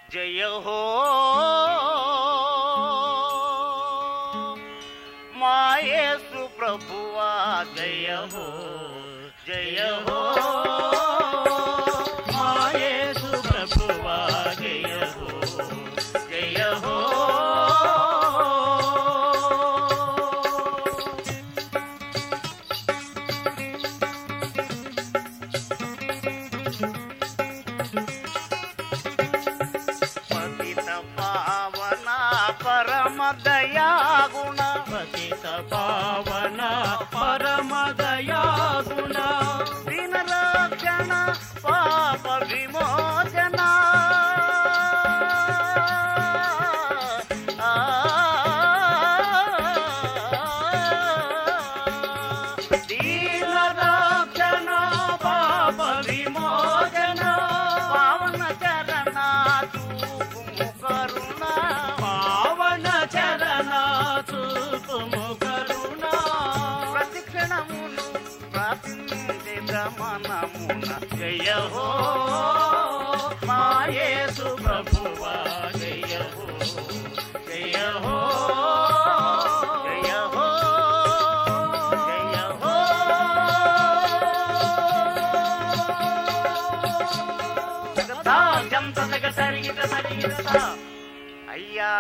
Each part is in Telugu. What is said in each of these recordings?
జయ హో మాయేసు ప్రభువా జయ హో జయ హో మాయేసు ప్రభువా జయ హో జయ హో పతిత పావన పరమ దయాగుణ పతిత పావన పరమ దయాగుణ దీనరక్షణ పాప విమోచన ఆ, దీనరక్షణ పాప విమోచన పావన చరణ చూపుము కరుణ పావన చరణ చూపుము కరుణ ప్రతిక్షణమును ప్రార్థించే గమనమున జయ హో మాయేసు ప్రభువా జయ హో జయ హో జయ హో జయ హో జగదాజం తదగ సరిగిత సరిగిత అయ్యా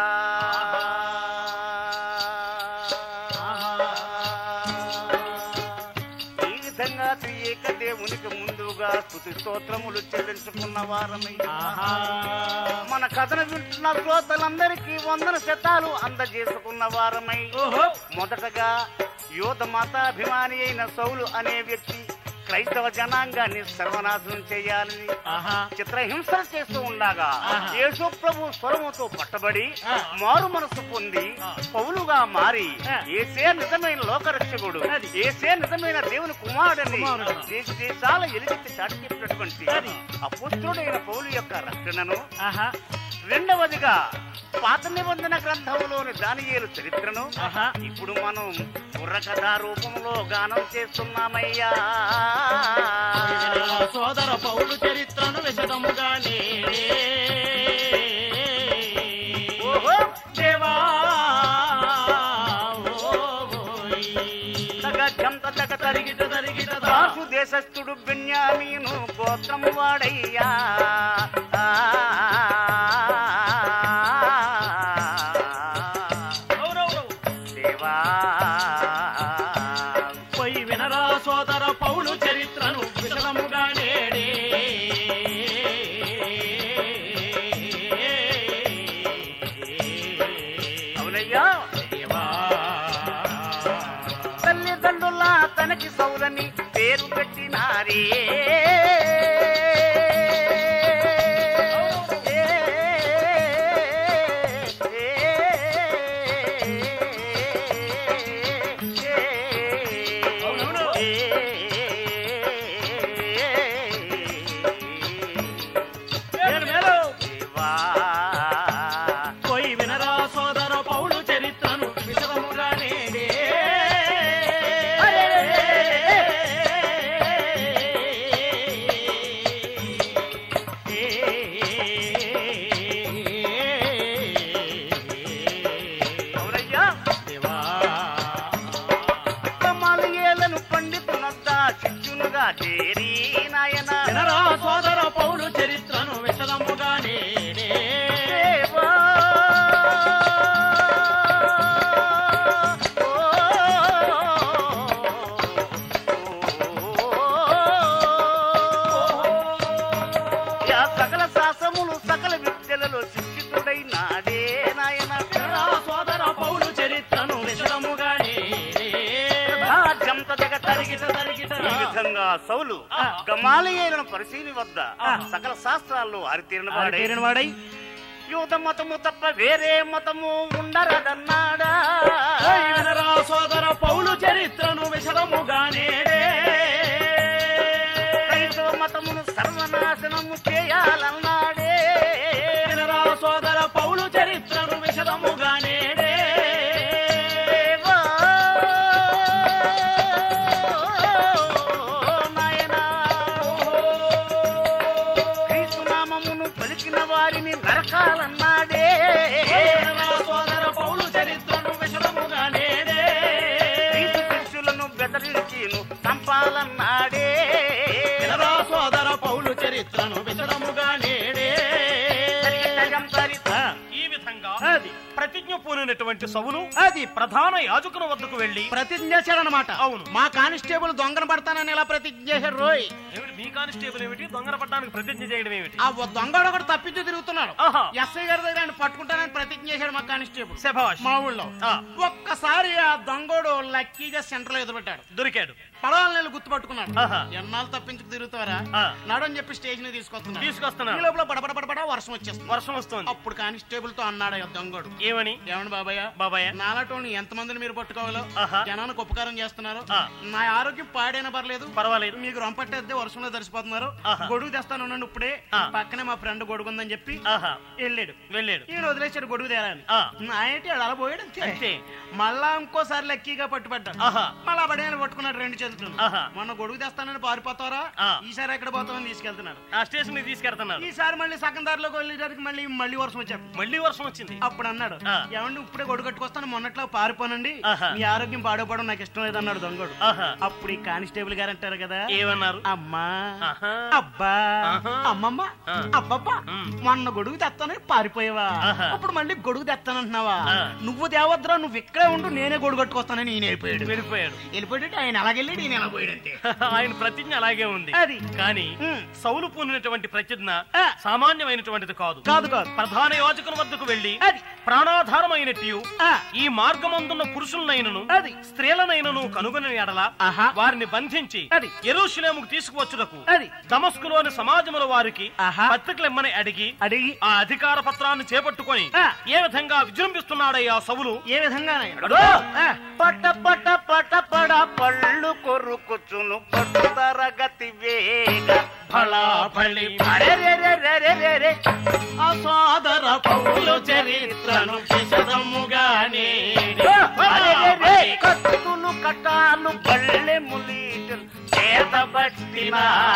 ఈ విధంగా త్రియేక దేవునికి ముందుగా స్తుతి స్తోత్రములు చెల్లించుకున్న వారమై ఆహా మన కథను వింటున్న శ్రోతలందరికీ వందన శతాలు అందజేసుకున్న వారమై ఓహో మొదటగా యోధ మతాభిమాని అయిన సౌలు అనే వ్యక్తి క్రైస్తవ జనాంగాన్ని సర్వనాశనం చేయాలని ఆహా చిత్రహింసలు చేస్తూ ఉండగా ఆహా. యేసు ప్రభు స్వరముతో పట్టబడి ఆ. మారు మనసు పొంది ఆ. పౌలుగా మారి ఆ. ఏసే నిజమైన లోకరక్షకుడు అది. ఏసే నిజమైన దేవుని కుమారుడని కుమారుడు. దేశ దేశాల ఎలుగెత్తి చాటి చెప్పినటువంటి అది. అపుత్రుడైన పౌలు యొక్క రక్షణను ఆహా రెండవదిగా పాత నిబంధన గ్రంథంలోని దానియేలు చరిత్రను ఆహా ఇప్పుడు మనం బుర్రకథా రూపంలో గానం చేస్తున్నామయ్యా సోదర పౌలు చరిత్రను విశదముగా నేడే ఓహో దేవా ఓయ్. తగ జంత తగ తరిగి తరిగిట తరిగిట దా. దాసు దేశస్థుడు బెన్యామీను గోత్రం వాడయ్యా ఆ. అవునవును. దేవా పోయి వినరా సోదర పౌలు చరిత్రను విశదముగా నేడే అవునయ్యా దేవా తల్లిదండ్రుల తనకి సౌలని పేరు పెట్టినారే అవునవును. మేలు మేలు దేవా పోయి వినరా సోదర పౌలు చరిత్రను విశదముగా నేడే అవునయ్యా దేవా కమాలియేలను పండితునద్దా శిష్యునుగా చేరి నాయన వినరా సోదర పౌలు చరిత్రను విశదముగా నేడే దేవా యా సకల శాసములు సకల విద్యలలో శిక్షితుడై నాడే నాయన వినరా సోదర పౌలు చరిత్రను విశదముగా నేడే జంత జగ తరిగిట తరిగిట తరిగిట ఈ విధంగా సౌలు ఆ. గమాలియేలను పరిశీలి వద్ద ఆ. సకల శాస్త్రాల్లో ఆరితేరిన వాడై ఆరితేరిన వాడై యూత మతము తప్ప వేరే మతము ఉండరదన్నాడా ఓయ్ వినరా సోదర పౌలు చరిత్రను విశదముగా నేడే క్రైస్తవ మతమును సర్వనాశనము చేయాలన్నాడే వినరా సోదర పౌలు చరిత్రను విశదముగా నేడే దేవా, నాయనా క్రీస్తు నామమును పలికి నరికిన వారిని నరకాలన్నాడే వినరా సోదర పౌలు చరిత్రను విషదముగా నేడే నీతి శిష్యులను బెదిరించిను చంపాలన్నాడే వినరా సోదర పౌలు చరిత్రను విషదముగా నేడే ఆ, ఈ విధంగా అది ప్రతిజ్ఞ పూనినటువంటి సవులు అది ప్రధాన యాజకుని వద్దకు వెళ్లి ప్రతిజ్ఞ చేశాడనమాట అవును. మా కానిస్టేబుల్ దొంగన పడతానని ఎలా ప్రతిజ్ఞ చేశాడు రోయ్ ఏమిటి మీ కానిస్టేబుల్ ఏమిటి దొంగన పట్టడానికి ప్రతిజ్ఞ చేయడం ఏమిటి ఆ దొంగడు ఒకటి తప్పించి తిరుగుతున్నాడు ఆహా. ఎస్ఐ గారి దగ్గర ఆయన పట్టుకుంటానని ప్రతిజ్ఞ చేశాడు మా కానిస్టేబుల్ శభాష్ మా ఊళ్ళో ఆ. ఒక్కసారి ఆ దొంగోడు లక్కీగా సెంటర్ లో ఎదురుపెట్టాడు దొరికాడు పడవల నెల గుర్తుపట్టుకున్నాడు ఆహా. ఎన్నాళ్ళు తప్పించుకు తిరుగుతారా ఆ. నడని చెప్పి స్టేషన్ తీసుకొస్తున్నాడు ఈ తీసుకొస్తున్నాడు లోపల బడబడ బడబడ వర్షం వచ్చేస్తుంది వర్షం వస్తుంది అప్పుడు కానిస్టేబుల్ తో అన్నాడు ఆ దొంగోడు ఏమని ఏమండి బాబాయ్ బాబాయ్ నాలాటోని ఎంత మందిని మీరు పట్టుకోవాలో ఆహా. జనానికి ఉపకారం చేస్తున్నారు ఆ. నా ఆరోగ్యం పాడైనా పర్లేదు పర్వాలేదు మీకు రంపట్టేస్తే వర్షంలో తడిసిపోతున్నారు ఆహా. గొడుగు తెస్తాను ఉండండి ఇప్పుడే ఆ. పక్కనే మా ఫ్రెండ్ గొడుగు ఉందని చెప్పి ఆహా వెళ్ళాడు వెళ్ళాడు ఈయన వదిలేశాడు గొడుగు తేరాని ఆ. నా ఏంటి వాడు అలా పోయాడు అంతే అంతే మళ్ళా ఇంకోసారి లక్కీగా పట్టుబడ్డాడు ఆహా మళ్ళా పడేయని పట్టుకున్నాడు రెండు చేతులు ఆహా. మొన్న గొడుగు తెస్తానని పారిపోతారా ఆ. ఈసారి ఎక్కడ పోతామని తీసుకెళ్తున్నాడు ఆ స్టేషన్ కి తీసుకెళ్తున్నారు ఈసారి మళ్ళీ సగం దారిలోకి వెళ్ళేసరికి మళ్ళీ మళ్ళీ వర్షం వచ్చాడు మళ్ళీ వర్షం వచ్చింది అప్పుడు అన్నాడు ఆ. ఏమండి ఇప్పుడే గొడుగు కట్టుకొస్తాను మొన్నట్లో పారిపోనండి ఆహా. మీ ఆరోగ్యం పాడైపోవడం నాకు ఇష్టం లేదన్నాడు దొంగడు ఆహా అప్పుడు ఈ కానిస్టేబుల్ గారు అంటారు కదా ఏమన్నారు అమ్మా ఆహా అబ్బా ఆహా. అమ్మమ్మ ఆ. అబ్బబ్బా ఉమ్. మొన్న గొడుగు తెస్తానని పారిపోయావా ఆహా. అప్పుడు మళ్ళీ గొడుగు తెస్తానంటున్నావా ఆ. నువ్వు దేవద్రా నువ్వు ఇక్కడే ఉండు నేనే గొడుగు కట్టుకొస్తానని ఈయన వెళ్ళిపోయాడు వెళ్ళిపోయాడు వెళ్ళిపోయాడు ఆయన అలాగెళ్ళాడు ఈయన ఎలా పోయాడు అంతే ఆయన ప్రతిజ్ఞ అలాగే ఉంది అది కానీ ఉమ్. సౌలు పూనినటువంటి ప్రతిజ్ఞ ఆ. సామాన్యమైనటువంటిది కాదు కాదు కాదు ప్రధాన యోజకుని వద్దకు వెళ్లి అది ప్రాణాధారమైనట్టు ఆ, ఈ మార్గమందున్న పురుషులనైనను అది స్త్రీలనైనను కనుగొని ఎడల ఆహా. వారిని బంధించి అది. ఎరుషులేముకు తీసుకువచ్చుటకు అది దమస్కులోని సమాజముల వారికి ఆహా. పత్రికలెమ్మని అడిగి అడిగి ఆ అధికార పత్రాన్ని చేపట్టుకొని ఆ. ఏ విధంగా విజృంభిస్తున్నాడయ్యా సవులు ఏ విధంగా అదో. పట పట పట పడ పళ్ళు కొరుకుచును పట్టు తరగతి వేగ ఫళా ఫళి అరే రే రే రే రే రే రే. అసాదర పౌలు చరిత్రను విశదముగా నేడి. అరే రే రే. కత్తులు కట్టాలు బళ్ళె ములీటలు చేతబట్టిన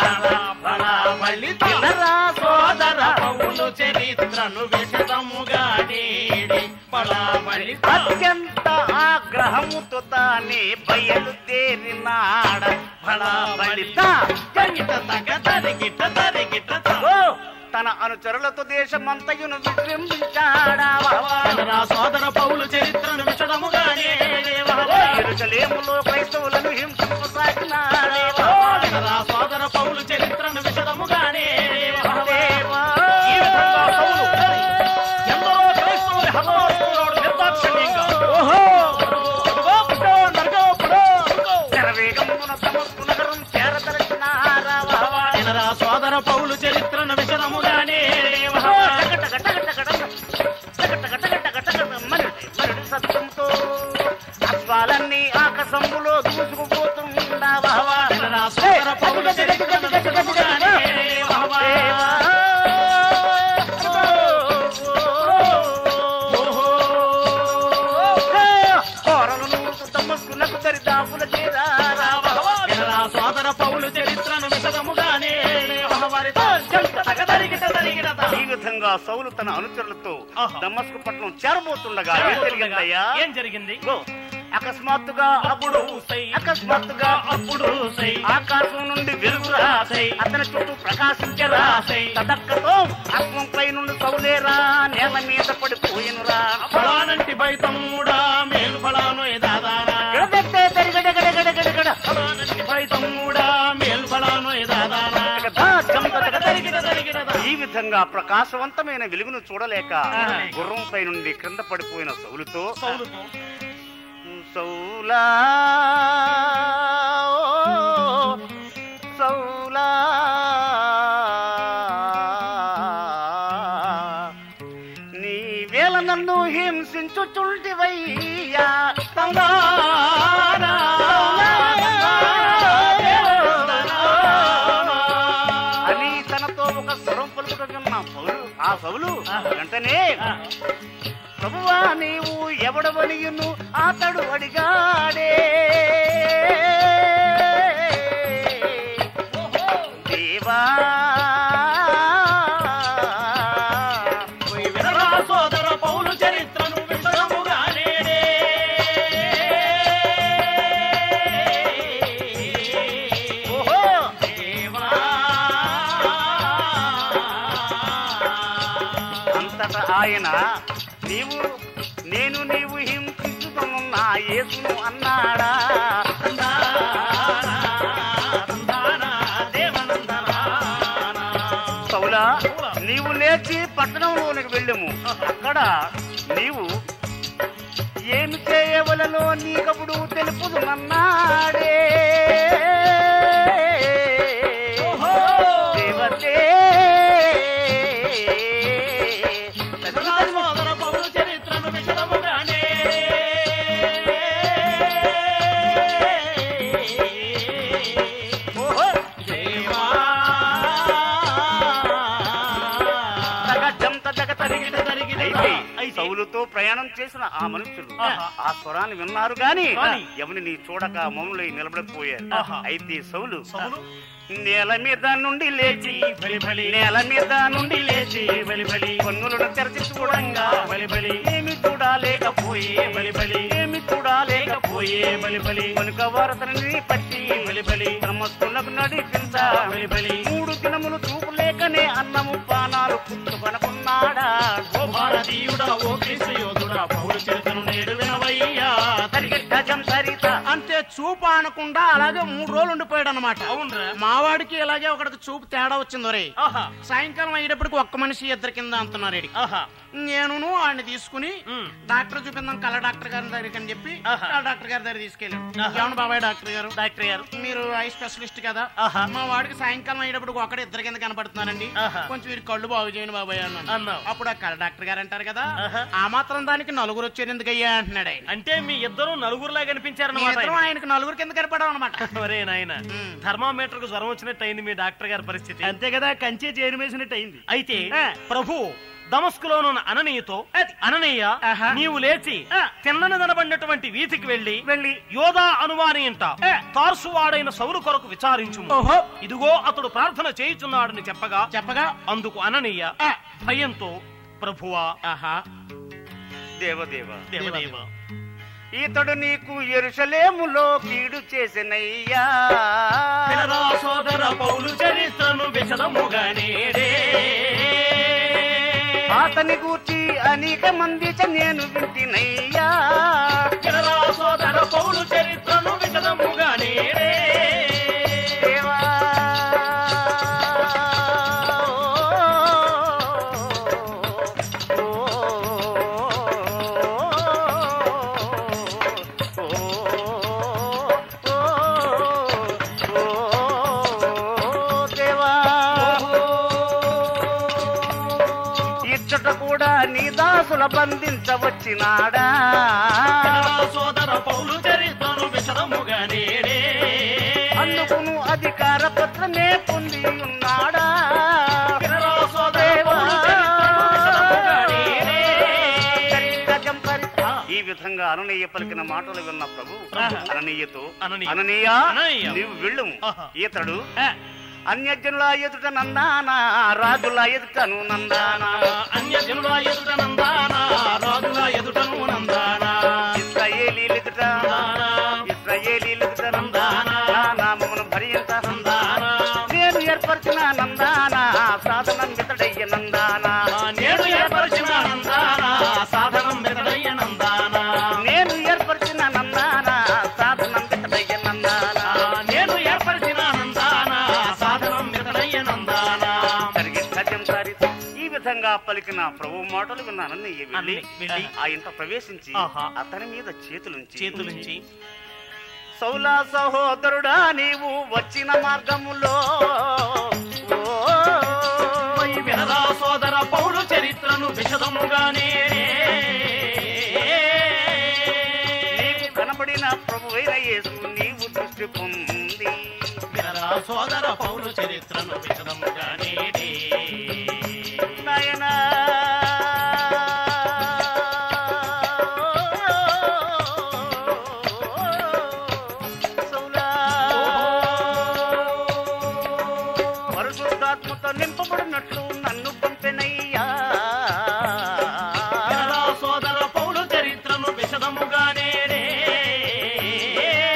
ఫళాఫళి తినరా సోదర పౌలు చరిత్రను విశదముగా నేడి. ఫళాఫళి అత్యంత ఆగ్రహముతో తానే బయలుదేరినాడ ఫళాఫలిత తగిట తగ తరిగిట తరిగిట త. ఓ, తన అనుచరులతో దేశమంతయును విజృంభించాడా రా సోదర పౌలు చరిత్రను విశదముగా నేడి. ఎరుసలేములో క్రైస్తవులను హింసింపసాగినాడే రా సోదర పౌలు చరిత్రను విశదముగా నేడి. దేవా. ఈ విధంగా సౌలు ఎందరో క్రైస్తవుని హతమారుస్తున్నాడు నిర్దాక్షిణ్యంగా. ఓహో. అదిగో పుట్టో, నరకో, పుట్టో, నరకో. శరవేగమున దమస్కు నగరం చేరదలచినారా వినరా సోదర పౌలు చరిత్రను విశదముగానే సత్యంతో అశ్వాలన్నీ ఆకాశంలో దూసుకుపోతుండవా వినరా సోదర పౌలు చరిత్రను విశదముగానే వినరా సోదర పౌలు చరిత్రను విశదముగానే ఈ విధంగా సౌలు తన అనుచరులతో ఆహా. దమస్కు పట్టణం చేరబోతుండగా ఏం జరిగిందయ్యా ఏం జరిగింది ఇదిగో, అకస్మాత్తుగా అప్పుడు సై. అకస్మాత్తుగా అప్పుడు సై. ఆకాశం నుండి వెలుగు రాసై అతని చుట్టూ ప్రకాశించరా రాసై. తదక్కతో ఆత్మంపై నుండి సౌలేరా నేల మీద పడిపోయినురా ఫలానంటి బైతమ్ముడా మేలు ఫలాను ఎదాదానా గడదెత్తే దరిగడగడగడగడగడ. ఫలానంటి బైతమ్ముడా మేలు ఫలాను ఎదాదానా గదా జంత గదరిగిడ తరిగిన తరిగిన ఈ విధంగా ప్రకాశవంతమైన వెలుగును చూడలేక ఆహా. గుర్రంపై నుండి క్రింద పడిపోయిన సౌలుతో సౌలుతో సౌలా ఓ, సౌలా నీ వేల నన్ను హింసించుచుంటివయ్యా తందానా అని తనతో ఒక స్వరం పలుకుతున్న పౌలు ఆ పౌలు వెంటనే ప్రభువా నీవు ఎవడవనియును అతడు అడిగాడే దేవా అంతటా ఆయన నీవు నేను నీవు హింసించుతున్న యేసును అన్నాడా సౌలా నీవు లేచి పట్టణంలోనికి వెళ్ళము అక్కడ నీవు ఏమి చేయవలలో నీకప్పుడు తెలుపుదు నన్నాడే దేవతే సోదర పౌలు చరిత్రను విషదముగానే ఓహో దేవా తగజం తగ తరిగిన తరిగిన అయితే అయితే సౌలుతో ప్రయాణం చేసిన ఆ మనుషులు ఆహా. ఆ స్వరాన్ని విన్నారు గాని గాని ఎవరిని చూడక మౌనులై నిలబడకపోయారు ఆహా. అయితే సౌలు సౌలు నేల మీద నుండి లేచి బలి బలి నేల మీద నుండి లేచి బలి బలి కన్నులను తెరచి చూడంగా బలి బలి ఏమి చూడలేకపోయే బలి బలి ఏమి చూడలేకపోయే పోయే బలి బలి కనుక వారతని పట్టి బలి బలి క్రమస్తులకు నడిపించ బలి బలి మూడు దినములు చూపు లేకనే అన్నము పానాలు పుచ్చుకొనకున్నాడా ఓ భారతీయుడా ఓ క్రీస్తు యోధుడా పౌరు చరిత్రను నేడు వినవయ్యా తరిగి గజం సరిత అంతే చూపు అనకుండా అలాగే మూడు రోజులు ఉండిపోయాడు అనమాట అవునరా మావాడికి ఇలాగే ఒకడికి చూపు తేడా వచ్చింది ఒరే ఆహా సాయంకాలం అయ్యేటప్పటికి ఒక్క మనిషి ఇద్దరు కింద అంటున్నారు ఈడికి. ఆహా నేనును వాడిని తీసుకుని ఉమ్. డాక్టర్ చూపిందాం కళ్ళ డాక్టర్ గారి దగ్గరికి అని చెప్పి ఆహా. కళ్ళ డాక్టర్ గారి దగ్గర తీసుకెళ్ళాను ఆహా. ఏమన్నా బాబాయ్ డాక్టర్ గారు డాక్టర్ గారు మీరు ఐ స్పెషలిస్ట్ కదా ఆహా. మా వాడికి సాయంకాలం అయ్యేటప్పుడు ఒకడే ఇద్దరు కింద కనపడుతున్నారండి ఆహా. కొంచెం వీరి కళ్ళు బాగు చేయండి బాబాయ్ అన్నాను అన్నావు అప్పుడు ఆ కళ్ళ డాక్టర్ గారు అంటారు కదా ఆహా. ఆ మాత్రం దానికి నలుగురు వచ్చారు ఎందుకయ్యా అంటున్నాడు ఆయన అంటే మీ ఇద్దరు నలుగురులా కనిపించారన్నమాట మేమిద్దరం ఆయనకు నలుగురు కింద కనపడాం అనమాట ఒరే నాయన ఉమ్. థర్మామీటర్ కు జ్వరం వచ్చినట్టు అయింది మీ డాక్టర్ గారి పరిస్థితి అంతే కదా కంచె చేరు వేసినట్టు అయింది అయితే ఆ. ప్రభు దమస్కులోనున్న అననీయతో అననీయ ఆహా. నీవు లేచి ఆ. తిన్నని కనబడినటువంటి వీధికి వెళ్లి వెళ్ళి యోధా అనువాని ఇంట ఆ. తార్సువాడైన సౌలు కొరకు విచారించు ఓహో ఇదిగో అతడు ప్రార్థన చేయుచున్నాడని చెప్పగా చెప్పగా అందుకు అననీయ ఆ. భయంతో ప్రభువా ఆహా దేవదేవ దేవదేవ ఇతడు నీకు ఎరుసలేములో కీడు చేసినయ్యా వినరా సోదర పౌలు చరిత్రను విశదముగా నేడే అతని గూర్చి అనేక మంది చ నేను వింటినయ్యా వినరా సోదర పౌలు చరిత్రను విశదముగా నేడే దేవా ఓ, ఓ, ఓ, ఓ, ఓ, దేవా ఇచ్చట కూడా నీ దాసుల బంధించవచ్చినాడా వినరా సోదర పౌలు చరిత్రను విశదముగా నేడే అందుకును అధికార పత్రమే పొంది ఉన్నాడా వినరా సోదర పౌలు చరిత్రను విశదముగా నేడే గజం పరిత. ఈ విధంగా అననీయ పలికిన మాటలు విన్న ప్రభు ఆహా. అననీయతో అననీయ. అననీయ అననీయ. నీవు వెళ్ళుము ఆహా. ఈతడు ఆ. అన్యజనుల ఎదుట నందానా రాజుల ఎదుటను నందానా అన్యజనుల ఎదుట నందానా రాజుల ఎదుటను నందానా ఇస్రాయేలీ ఎదుట నందానా ఇస్రాయేలీ ఎదుట నందానా. నా నామమును భరించ నందానా నేను ఏర్పరిచిన నందానా సాధనం వితడయ్య నందానా నేడు ఏర్పరిచిన నందానా సాధనం వెతడయ్య నందానా నేను ఏర్పరిచిన నందానా సాధనం వితడయ్య నందానా నేను ఏర్పరిచిన నందానా సాధనం వెతడయ్య నందానా జరిగే సత్యం సారి ఈ విధంగా పలికిన ప్రభు మాటలు విన్నానని వెళ్ళి అన్ని వెళ్ళి ఆ ఇంట ప్రవేశించి ఆహా. అతని మీద చేతులుంచి చేతులుంచి సౌలా సహోదరుడా నీవు వచ్చిన మార్గములో ఓ, పోయి వినరా సోదర పౌలు చరిత్రను విశదముగానే నీకు కనబడిన ప్రభు యేసు నీవు దృష్టి పొంది వినరా సోదర పౌలు చరిత్రను విశదముగానే నాయనా సౌలా పరిశుద్ధాత్మతో నింపబడినట్లు నన్ను పంపెనయ్యా వినరా సోదర పౌలు చరిత్రను విశదముగానే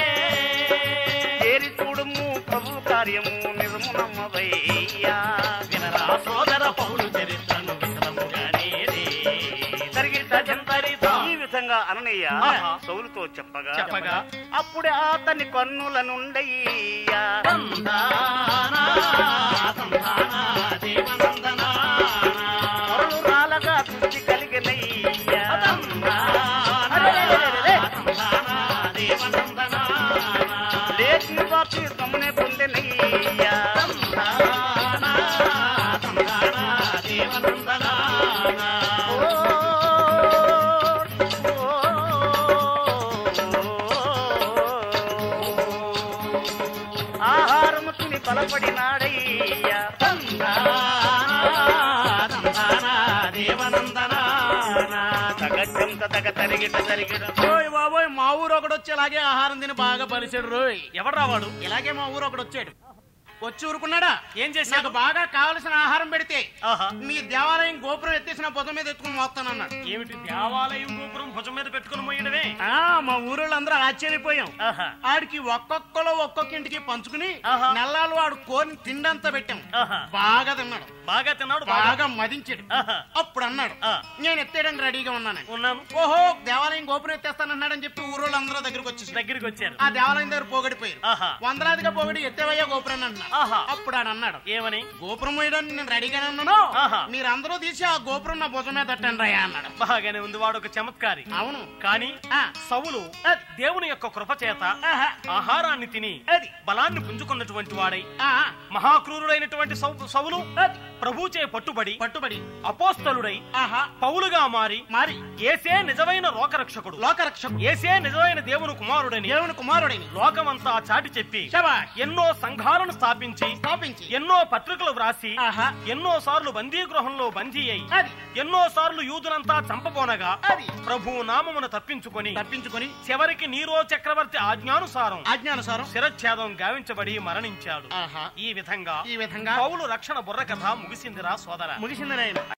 చేరి చూడుము ప్రభు కార్యము నిజము నమ్మవయ్యా అననయ్య ఆహా. సౌలుతో చెప్పగా చెప్పగా అప్పుడే అతని కన్నుల నుండయ్యా తందానా, తందానా, దేవనందనా. పొరలు రాలగా దృష్టి కలిగినయ్యా తందానా, అరెరెరెరెరె. తందానా, దేవనందనా. లేచి బాపి గమనే పొందినయ్యా తందానా, తందానా, దేవనందనా. ఆహారము తిని బలపడినాడయ్యా తగచ్చంత తగ తరిగిట తరిగిట ఓయ్ బాబోయ్ మా ఊరు ఒకడు వచ్చి ఇలాగే ఆహారం తిని బాగా పరిచాడు రోయ్ ఎవరు రావాడు ఇలాగే మా ఊరు ఒకడు వచ్చాడు వచ్చి ఊరుకున్నాడా ఏం చేశాడు నాకు బాగా కావలసిన ఆహారం పెడితే ఆహా. మీ దేవాలయం గోపురం ఎత్తేసిన బుధం మీద ఎత్తుకుని మోస్తానన్నాడు ఏమిటి దేవాలయం గోపురం భుజం మీద పెట్టుకుని మోయడమే ఆ మా ఊరోళ్ళందరూ ఆశ్చర్యపోయాం ఆహా. ఆడికి ఒక్కొక్కలో ఒక్కొక్క ఇంటికి పంచుకుని ఆహా. నెల్లాలు ఆడు కోరిని తిండంతా పెట్టాం ఆహా. బాగా తిన్నాడు బాగా తిన్నాడు బాగా బాగా మదించాడు ఆహా. అప్పుడు అన్నాడు ఆ. నేను ఎత్తేయడానికి రెడీగా ఉన్నాను ఉన్నాను ఓహో దేవాలయం గోపురం ఎత్తేస్తానన్నాడని చెప్పి ఊరోళ్ళందరూ దగ్గరికి వచ్చేసి దగ్గరికి వచ్చారు ఆ దేవాలయం దగ్గర పోగడిపోయారు ఆహా. వందలాదిగా పోగడి ఎత్తేవయ్యా గోపురం అన్నాడు ఆహా. అప్పుడు ఆడు అన్నాడు ఏమని గోపురం వేయడానికి నేను రెడీగానే ఉన్నాను ఆహా. మీరందరూ తీసి ఆ గోపురం నా భుజం మీద తట్టండి రయ్యా అన్నాడు బాగానే ఉంది వాడు ఒక చమత్కారి అవును కానీ ఆ, సవులు అది. దేవుని యొక్క కృప చేత ఆహా, ఆహారాన్ని తిని అది బలాన్ని పుంజుకున్నటువంటి వాడై ఆ, మహాక్రూరుడైనటువంటి సౌ- సవులు అది ప్రభుచే పట్టుబడి పట్టుబడి అపోస్తలుడై ఆహా పౌలుగా మారి మరి ఏసే నిజమైన లోకరక్షకుడు లోకరక్షకు ఏసే నిజమైన దేవుని కుమారుడని దేవుని కుమారుడిని లోకమంతా చాటి చెప్పి శబాష్ ఎన్నో సంఘాలను స్థాపించి స్థాపించి ఎన్నో పత్రికలు వ్రాసి ఆహా ఎన్నో సార్లు బందీ గృహంలో బందీ అయి అది ఎన్నో సార్లు యూదునంతా చంపబోనగా అది ప్రభు నామమును తప్పించుకొని తప్పించుకొని చివరికి నీరో చక్రవర్తి ఆజ్ఞానుసారం ఆజ్ఞానుసారం శిరఛేదం గావించబడి మరణించాడు ఆహా ఈ విధంగా ఈ విధంగా పౌలు రక్షణ బుర్ర కథ ముగిసిందిరా సోదర ముగిసింది నాయన